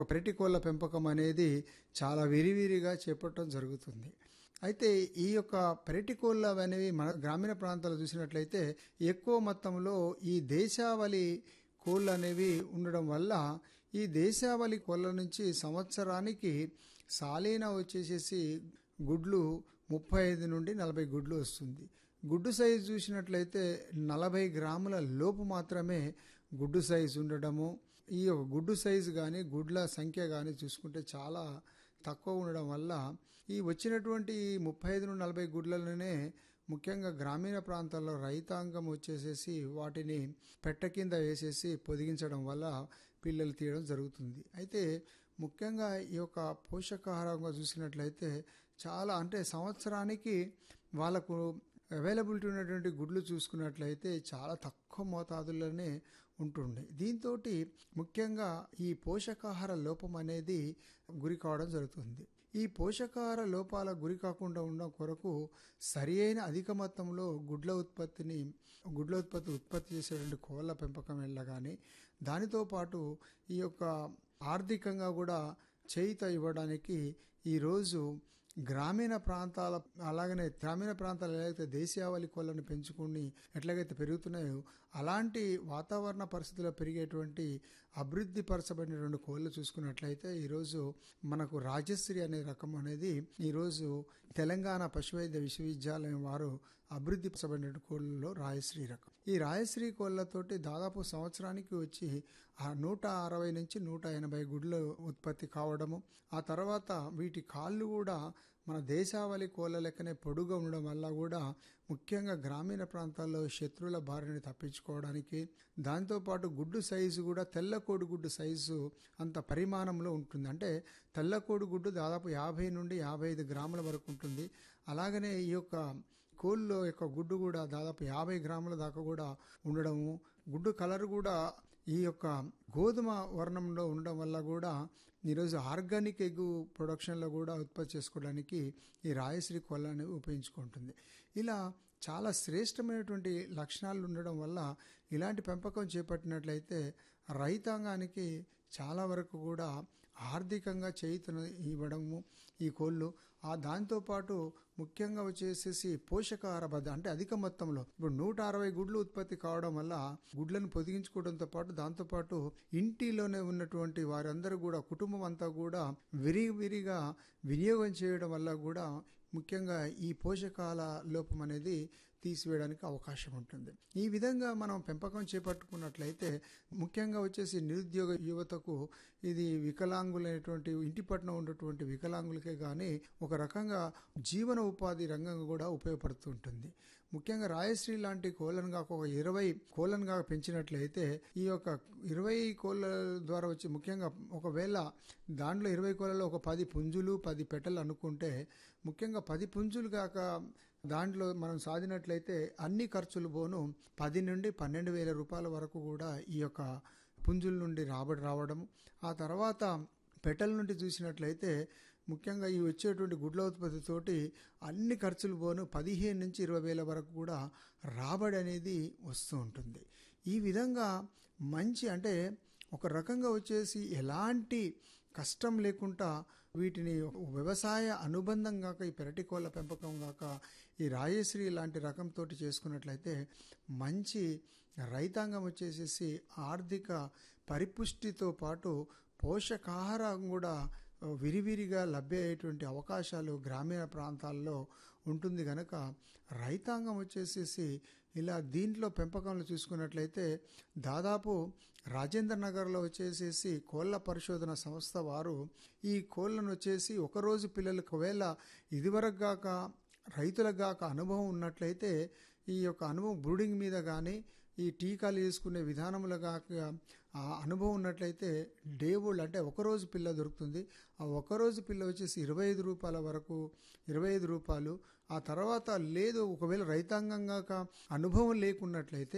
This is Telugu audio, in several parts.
పెరటి కోళ్ళ పెంపకం అనేది చాలా విరివిరిగా చేపట్టడం జరుగుతుంది అయితే ఈ యొక్క పెరటి కోళ్ళ అనేవి మన గ్రామీణ ప్రాంతాల్లో చూసినట్లయితే ఎక్కువ మొత్తంలో ఈ దేశావళి కోళ్ళు అనేవి ఉండడం వల్ల ఈ దేశావళి కోళ్ళ నుంచి సంవత్సరానికి సాలీన వచ్చేసేసి గుడ్లు ముప్పై ఐదు నుండి నలభై గుడ్లు వస్తుంది గుడ్డు సైజు చూసినట్లయితే నలభై గ్రాముల లోపు మాత్రమే గుడ్డు సైజు ఉండడము ఈ యొక్క గుడ్డు సైజు కానీ గుడ్ల సంఖ్య కానీ చూసుకుంటే చాలా తక్కువ ఉండడం వల్ల ఈ వచ్చినటువంటి ముప్పై ఐదు నుండి నలభై గుడ్లలోనే ముఖ్యంగా గ్రామీణ ప్రాంతాల్లో రైతాంగం వచ్చేసేసి వాటిని పెట్ట కింద వేసేసి పొదిగించడం వల్ల పిల్లలు తీయడం జరుగుతుంది అయితే ముఖ్యంగా ఈ యొక్క పోషకాహారంగా చూసినట్లయితే చాలా అంటే సంవత్సరానికి వాళ్ళకు అవైలబిలిటీ ఉన్నటువంటి గుడ్లు చూసుకున్నట్లయితే చాలా తక్కువ మోతాదుల్లోనే ఉంటుండే దీంతో ముఖ్యంగా ఈ పోషకాహార లోపం అనేది గురి కావడం జరుగుతుంది ఈ పోషకాహార లోపాల గురి కాకుండా ఉండడం కొరకు సరి అయిన అధిక మొత్తంలో గుడ్ల ఉత్పత్తిని గుడ్ల ఉత్పత్తి ఉత్పత్తి చేసేటువంటి కోళ్ళ పెంపకం వెళ్ళగానే దానితో పాటు ఈ యొక్క ఆర్థికంగా కూడా చేయిత ఇవ్వడానికి ఈరోజు గ్రామీణ ప్రాంతాల అలాగనే గ్రామీణ ప్రాంతాలు ఎలాగైతే దేశీయావళి కోళ్ళను పెంచుకుని ఎట్లాగైతే పెరుగుతున్నాయో అలాంటి వాతావరణ పరిస్థితుల్లో పెరిగేటువంటి అభివృద్ధి పరచబడినటువంటి కోళ్ళు చూసుకున్నట్లయితే ఈరోజు మనకు రాజశ్రీ అనే రకం అనేది ఈరోజు తెలంగాణ పశువైద్య విశ్వవిద్యాలయం వారు అభివృద్ధి పరచబడిన కోళ్ళలో రాయశ్రీ రకం ఈ రాయశ్రీ కోళ్ళతోటి దాదాపు సంవత్సరానికి వచ్చి ఆ నూట అరవై నుంచి నూట ఎనభై గుడ్లు ఉత్పత్తి కావడము ఆ తర్వాత వీటి కాళ్ళు కూడా మన దేశావళి కోళ్ళ లెక్కనే పొడుగా ఉండడం వల్ల కూడా ముఖ్యంగా గ్రామీణ ప్రాంతాల్లో శత్రువుల బారిని తప్పించుకోవడానికి దాంతోపాటు గుడ్డు సైజు కూడా తెల్ల కోడిగుడ్డు సైజు అంత పరిమాణంలో ఉంటుంది అంటే తెల్ల కోడిగుడ్డు దాదాపు యాభై నుండి యాభై ఐదు గ్రాముల వరకు ఉంటుంది అలాగనే ఈ యొక్క కోళ్ళ యొక్క గుడ్డు కూడా దాదాపు యాభై గ్రాముల దాకా కూడా ఉండడము గుడ్డు కలర్ కూడా ఈ యొక్క గోధుమ వర్ణంలో ఉండడం వల్ల కూడా ఈరోజు ఆర్గానిక్ ఎగ్ ప్రొడక్షన్లో కూడా ఉత్పత్తి చేసుకోవడానికి ఈ రాయశ్రీ కోళ్ళని ఉపయోగించుకుంటుంది ఇలా చాలా శ్రేష్టమైనటువంటి లక్షణాలు ఉండడం వల్ల ఇలాంటి పెంపకం చేపట్టినట్లయితే రైతాంగానికి చాలా వరకు కూడా ఆర్థికంగా చేయుతను ఇవ్వడము ఈ కోళ్ళు ఆ దాంతోపాటు ముఖ్యంగా వచ్చేసేసి పోషకాహార భద్ర అంటే అధిక మొత్తంలో ఇప్పుడు నూట అరవై గుడ్లు ఉత్పత్తి కావడం వల్ల గుడ్లను పొదిగించుకోవడంతో పాటు దాంతోపాటు ఇంటిలోనే ఉన్నటువంటి వారందరూ కూడా కుటుంబం అంతా కూడా విరివిరిగా వినియోగం చేయడం వల్ల కూడా ముఖ్యంగా ఈ పోషకాల లోపం అనేది తీసివేయడానికి అవకాశం ఉంటుంది ఈ విధంగా మనం పెంపకం చేపట్టుకున్నట్లయితే ముఖ్యంగా వచ్చేసి నిరుద్యోగ యువతకు ఇది వికలాంగులైనటువంటి ఇంటి పట్ల ఉన్నటువంటి వికలాంగులకే కానీ ఒక రకంగా జీవన ఉపాధి రంగంగా కూడా ఉపయోగపడుతుంటుంది ముఖ్యంగా రాయశ్రీ లాంటి కోళ్ళను కాక ఒక ఇరవై కోళ్ళను కాక పెంచినట్లయితే ఈ యొక్క ఇరవై కోళ్ళ ద్వారా వచ్చి ముఖ్యంగా ఒకవేళ దాంట్లో ఇరవై కోళ్ళలో ఒక పది పుంజులు పది పెట్టెలు అనుకుంటే ముఖ్యంగా పది పుంజులు కాక దాంట్లో మనం సాధినట్లయితే అన్ని ఖర్చులు పోను పది నుండి పన్నెండు వేల రూపాయల వరకు కూడా ఈ యొక్క పుంజుల నుండి రాబడి రావడం ఆ తర్వాత పెట్టెల నుండి చూసినట్లయితే ముఖ్యంగా ఈ వచ్చేటువంటి గుడ్ల ఉత్పత్తితోటి అన్ని ఖర్చులు పోను పదిహేను నుంచి ఇరవై వేల వరకు కూడా రాబడి అనేది వస్తూ ఉంటుంది ఈ విధంగా మంచి అంటే ఒక రకంగా వచ్చేసి ఎలాంటి కష్టం లేకుండా వీటిని వ్యవసాయ అనుబంధం కాక ఈ పెరటి కోళ్ళ పెంపకం కాక ఈ రాయశ్రీ లాంటి రకంతో చేసుకున్నట్లయితే మంచి రైతాంగం వచ్చేసేసి ఆర్థిక పరిపుష్టితో పాటు పోషకాహారం కూడా విరివిరిగా లభ్యమయ్యేటువంటి అవకాశాలు గ్రామీణ ప్రాంతాల్లో ఉంటుంది కనుక రైతాంగం వచ్చేసేసి ఇలా దీంట్లో పెంపకంలో చూసుకున్నట్లయితే దాదాపు రాజేంద్ర నగర్లో వచ్చేసేసి కోళ్ళ పరిశోధన సంస్థ వారు ఈ కోళ్ళను వచ్చేసి ఒకరోజు పిల్లలకు ఒకవేళ ఇదివరకు గాక రైతులకు గాక అనుభవం ఉన్నట్లయితే ఈ యొక్క అనుభవం బ్రూడింగ్ మీద కానీ ఈ టీకాలు వేసుకునే విధానంలో కాక ఆ అనుభవం ఉన్నట్లయితే డే ఓల్డ్ అంటే ఒకరోజు పిల్ల దొరుకుతుంది ఆ ఒకరోజు పిల్ల వచ్చేసి ఇరవై ఐదు రూపాయల వరకు ఇరవై ఐదు రూపాయలు ఆ తర్వాత లేదు ఒకవేళ రైతాంగం కాక అనుభవం లేకున్నట్లయితే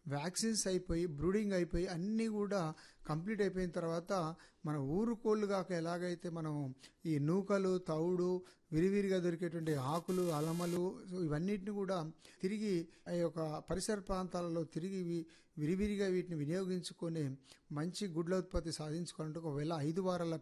వ్యాక్సిన్స్ అయిపోయి బ్రూడింగ్ అయిపోయి అన్నీ కూడా కంప్లీట్ అయిపోయిన తర్వాత మన ఊరు కోళ్ళు కాక ఎలాగైతే మనం ఈ నూకలు తౌడు విరివిరిగా దొరికేటువంటి ఆకులు అలమలు సో ఇవన్నిటిని కూడా తిరిగి ఆ యొక్క పరిసర ప్రాంతాలలో తిరిగి వి- విరివిరిగా వీటిని వినియోగించుకొని మంచి గుడ్ల ఉత్పత్తి సాధించుకోవాలంటే ఒకవేళ ఐదు వారాల